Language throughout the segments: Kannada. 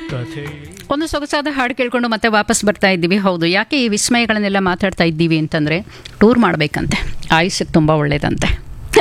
ಕಥೆ ಒಂದು ಸೊಗಸಾದ ಹಾಡು ಕೇಳ್ಕೊಂಡು ಮತ್ತೆ ವಾಪಸ್ ಬರ್ತಾ ಇದ್ದೀವಿ ಹೌದು ಯಾಕೆ ಈ ವಿಸ್ಮಯಗಳನ್ನೆಲ್ಲ ಮಾತಾಡ್ತಾ ಇದ್ದೀವಿ ಅಂತಂದರೆ ಟೂರ್ ಮಾಡಬೇಕಂತೆ ಆಯುಷ್ಯಕ್ಕೆ ತುಂಬ ಒಳ್ಳೇದಂತೆ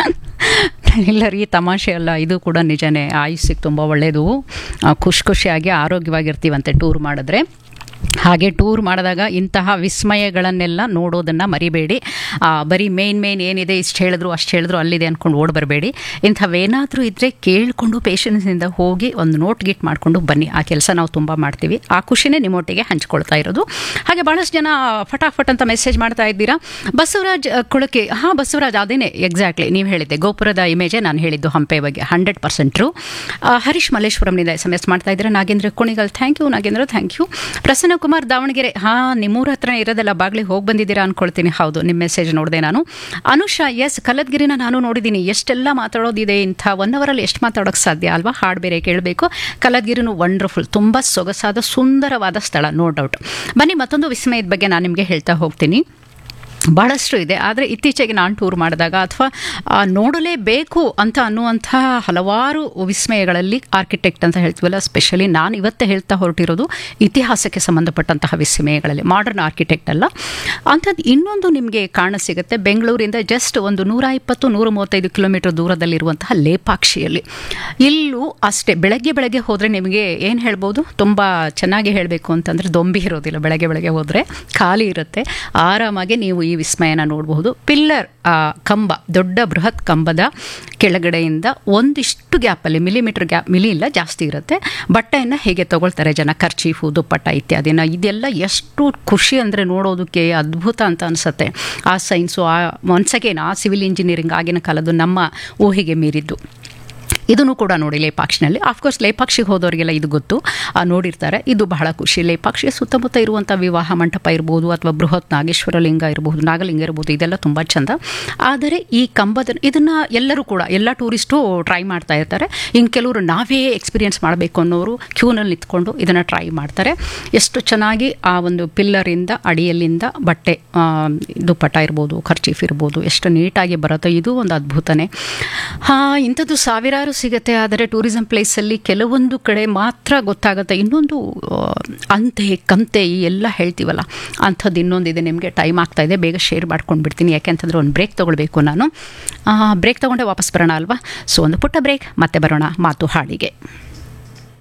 ಇಲ್ಲ ರೀ ತಮಾಷೆ ಅಲ್ಲ ಇದು ಕೂಡ ನಿಜನೇ ಆಯುಷ್ಯಕ್ಕೆ ತುಂಬ ಒಳ್ಳೆಯದು ಆ, ಖುಷಿ ಖುಷಿಯಾಗಿ ಆರೋಗ್ಯವಾಗಿರ್ತೀವಂತೆ ಟೂರ್ ಮಾಡಿದ್ರೆ ಹಾಗೆ ಟೂರ್ ಮಾಡಿದಾಗ ಇಂತಹ ವಿಸ್ಮಯಗಳನ್ನೆಲ್ಲ ನೋಡೋದನ್ನು ಮರಿಬೇಡಿ ಆ, ಬರೀ ಮೇನ್ ಮೇನ್ ಏನಿದೆ ಇಷ್ಟು ಹೇಳಿದ್ರು ಅಷ್ಟು ಹೇಳಿದ್ರು ಅಲ್ಲಿದೆ ಅಂದ್ಕೊಂಡು ಓಡ್ ಬರಬೇಡಿ ಇಂಥವೇನಾದರೂ ಇದ್ದರೆ ಕೇಳಿಕೊಂಡು ಪೇಷನ್ಸಿಂದ ಹೋಗಿ ಒಂದು ನೋಟ್ ಗಿಟ್ ಮಾಡಿಕೊಂಡು ಬನ್ನಿ ಆ ಕೆಲಸ ನಾವು ತುಂಬ ಮಾಡ್ತೀವಿ ಆ ಖುಷಿನೇ ನಿಮ್ಮೊಟ್ಟಿಗೆ ಹಂಚ್ಕೊಳ್ತಾ ಇರೋದು ಹಾಗೆ ಭಾಳಷ್ಟು ಜನ ಫಟಾಫಟ್ ಅಂತ ಮೆಸೇಜ್ ಮಾಡ್ತಾ ಇದ್ದೀರಾ ಬಸವರಾಜ್ ಅ, ಕೊಳಕೆ ಹಾಂ ಬಸವರಾಜ್ ಅದೇನೇ ಎಕ್ಸಾಕ್ಟ್ಲಿ ನೀವು ಹೇಳಿದ್ದೆ ಗೋಪುರದ ಇಮೇಜೇ ನಾನು ಹೇಳಿದ್ದು ಹಂಪೆ ಬಗ್ಗೆ ಹಂಡ್ರೆಡ್ ಪರ್ಸೆಂಟ್ರು ಹರೀಶ್ ಮಲ್ಲೇಶ್ವರಂನಿಂದ ಎಸ್ ಎಮ್ ಎಸ್ ಮಾಡ್ತಾ ಇದ್ದೀರಾ Nagendra Kunigal thank you Nagendra thank you Prasanna Kumar Davangere ಹಾಂ ನಿಮ್ಮೂರ ಹತ್ರ ಇರೋದಲ್ಲ ಬಾಗ್ಲಿಗೆ ಹೋಗಿ ಬಂದಿದ್ದೀರಾ ಅನ್ಕೊಳ್ತೀನಿ ಹೌದು ನಿಮ್ಮ ಮೆಸೇಜ್ ನೋಡಿದೆ ನಾನು ಅನುಷಾ ಎಸ್ ಕಲದ್ಗಿರಿನ ನಾನು ನೋಡಿದ್ದೀನಿ ಎಷ್ಟೆಲ್ಲ ಮಾತಾಡೋದಿದೆ ಇಂಥ ಒನ್ ಅವರಲ್ಲಿ ಎಷ್ಟು ಮಾತಾಡೋಕ್ಕೆ ಸಾಧ್ಯ ಅಲ್ವಾ ಹಾಡು ಬೇರೆ ಕೇಳಬೇಕು ಕಲದ್ಗಿರಿನೂ ವಂಡರ್ಫುಲ್ ತುಂಬ ಸೊಗಸಾದ ಸುಂದರವಾದ ಸ್ಥಳ ನೋ ಡೌಟ್ ಬನ್ನಿ ಮತ್ತೊಂದು ವಿಸ್ಮಯದ ಬಗ್ಗೆ ನಾನು ನಿಮಗೆ ಹೇಳ್ತಾ ಹೋಗ್ತೀನಿ ಭಾಳಷ್ಟು ಇದೆ ಆದರೆ ಇತ್ತೀಚೆಗೆ ನಾನು ಟೂರ್ ಮಾಡಿದಾಗ ಅಥವಾ ನೋಡಲೇಬೇಕು ಅಂತ ಅನ್ನುವಂಥ ಹಲವಾರು ವಿಸ್ಮಯಗಳಲ್ಲಿ ಆರ್ಕಿಟೆಕ್ಟ್ ಅಂತ ಹೇಳ್ತೀವಲ್ಲ ಸ್ಪೆಷಲಿ ನಾನು ಇವತ್ತೇ ಹೇಳ್ತಾ ಹೊರಟಿರೋದು ಇತಿಹಾಸಕ್ಕೆ ಸಂಬಂಧಪಟ್ಟಂತಹ ವಿಸ್ಮಯಗಳಲ್ಲಿ ಮಾಡರ್ನ್ ಆರ್ಕಿಟೆಕ್ಟ್ ಅಲ್ಲ ಅಂಥದ್ದು ಇನ್ನೊಂದು ನಿಮಗೆ ಕಾಣ ಸಿಗುತ್ತೆ ಬೆಂಗಳೂರಿಂದ ಜಸ್ಟ್ ಒಂದು ನೂರ ಇಪ್ಪತ್ತು ನೂರ ಮೂವತ್ತೈದು ಕಿಲೋಮೀಟರ್ ದೂರದಲ್ಲಿರುವಂತಹ ಲೇಪಾಕ್ಷಿಯಲ್ಲಿ ಇಲ್ಲೂ ಅಷ್ಟೇ ಬೆಳಗ್ಗೆ ಬೆಳಗ್ಗೆ ಹೋದರೆ ನಿಮಗೆ ಏನು ಹೇಳ್ಬೋದು ತುಂಬ ಚೆನ್ನಾಗಿ ಹೇಳಬೇಕು ಅಂತಂದರೆ ದೊಂಬಿ ಇರೋದಿಲ್ಲ ಬೆಳಗ್ಗೆ ಬೆಳಗ್ಗೆ ಹೋದರೆ ಖಾಲಿ ಇರುತ್ತೆ ಆರಾಮಾಗಿ ನೀವು ಈ ವಿಸ್ಮಯನ ನೋಡಬಹುದು ಪಿಲ್ಲರ್ ಕಂಬ ದೊಡ್ಡ ಬೃಹತ್ ಕಂಬದ ಕೆಳಗಡೆಯಿಂದ ಒಂದಿಷ್ಟು ಗ್ಯಾಪಲ್ಲಿ ಮಿಲಿಮೀಟರ್ ಗ್ಯಾಪ್ ಮಿಲಿ ಇಲ್ಲ ಜಾಸ್ತಿ ಇರುತ್ತೆ ಬಟ್ಟೆಯನ್ನು ಹೇಗೆ ತಗೊಳ್ತಾರೆ ಜನ ಖರ್ಚೀಫು ದುಪ್ಪಟ್ಟ ಇತ್ಯಾದಿನ ಇದೆಲ್ಲ ಎಷ್ಟು ಖುಷಿ ಅಂದರೆ ನೋಡೋದಕ್ಕೆ ಅದ್ಭುತ ಅಂತ ಅನಿಸುತ್ತೆ ಆ ಸೈನ್ಸು ಆ ಒನ್ಸ್ ಅಗೇನ್ ಆ ಸಿವಿಲ್ ಇಂಜಿನಿಯರಿಂಗ್ ಆಗಿನ ಕಾಲದ್ದು ನಮ್ಮ ಊಹೆಗೆ ಮೀರಿದ್ದು ಇದನ್ನು ಕೂಡ ನೋಡಿ ಲೇಪಾಕ್ಷಿನಲ್ಲಿ ಆಫ್ಕೋರ್ಸ್ ಲೇಪಾಕ್ಷಿಗೆ ಹೋದವರಿಗೆಲ್ಲ ಇದು ಗೊತ್ತು ಆ, ನೋಡಿರ್ತಾರೆ ಇದು ಬಹಳ ಖುಷಿ ಲೇಪಾಕ್ಷಿಯ ಸುತ್ತಮುತ್ತ ಇರುವಂಥ ವಿವಾಹ ಮಂಟಪ ಇರ್ಬೋದು ಅಥವಾ ಬೃಹತ್ ನಾಗೇಶ್ವರ ಲಿಂಗ ಇರ್ಬೋದು ನಾಗಲಿಂಗ ಇರ್ಬೋದು ಇದೆಲ್ಲ ತುಂಬ ಚಂದ ಆದರೆ ಈ ಕಂಬದ ಇದನ್ನು ಎಲ್ಲರೂ ಕೂಡ ಎಲ್ಲ ಟೂರಿಸ್ಟು ಟ್ರೈ ಮಾಡ್ತಾ ಇರ್ತಾರೆ ಇನ್ನು ಕೆಲವರು ನಾವೇ ಎಕ್ಸ್ಪೀರಿಯೆನ್ಸ್ ಮಾಡಬೇಕು ಅನ್ನೋರು ಕ್ಯೂನಲ್ಲಿ ನಿಂತ್ಕೊಂಡು ಇದನ್ನು ಟ್ರೈ ಮಾಡ್ತಾರೆ ಎಷ್ಟು ಚೆನ್ನಾಗಿ ಆ ಒಂದು ಪಿಲ್ಲರಿಂದ ಅಡಿಯಲ್ಲಿಂದ ಬಟ್ಟೆ ಆ, ದುಪ್ಪಟ್ಟ ಇರ್ಬೋದು ಖರ್ಚೀಫ್ ಇರ್ಬೋದು ಎಷ್ಟು ನೀಟಾಗಿ ಬರುತ್ತೋ ಇದು ಒಂದು ಅದ್ಭುತನೇ ಹಾಂ ಇಂಥದ್ದು ಸಾವಿರಾರು ಸಿಗುತ್ತೆ ಆದರೆ ಟೂರಿಸಂ ಪ್ಲೇಸಲ್ಲಿ ಕೆಲವೊಂದು ಕಡೆ ಮಾತ್ರ ಗೊತ್ತಾಗುತ್ತೆ ಇನ್ನೊಂದು ಆ, ಅಂತೆ ಕಂತೆ ಈ ಎಲ್ಲ ಹೇಳ್ತೀವಲ್ಲ ಅಂಥದ್ದು ಇನ್ನೊಂದಿದೆ ನಿಮಗೆ ಟೈಮ್ ಆಗ್ತಾ ಇದೆ ಬೇಗ ಶೇರ್ ಮಾಡ್ಕೊಂಡು ಬಿಡ್ತೀನಿ ಯಾಕೆಂತಂದರೆ ಒಂದು ಬ್ರೇಕ್ ತೊಗೊಳ್ಬೇಕು ನಾನು ಬ್ರೇಕ್ ತೊಗೊಂಡೆ ವಾಪಸ್ ಬರೋಣ ಅಲ್ವಾ ಸೊ ಒಂದು ಪುಟ್ಟ ಬ್ರೇಕ್ ಮತ್ತೆ ಬರೋಣ ಮಾತು ಹಾಡಿಗೆ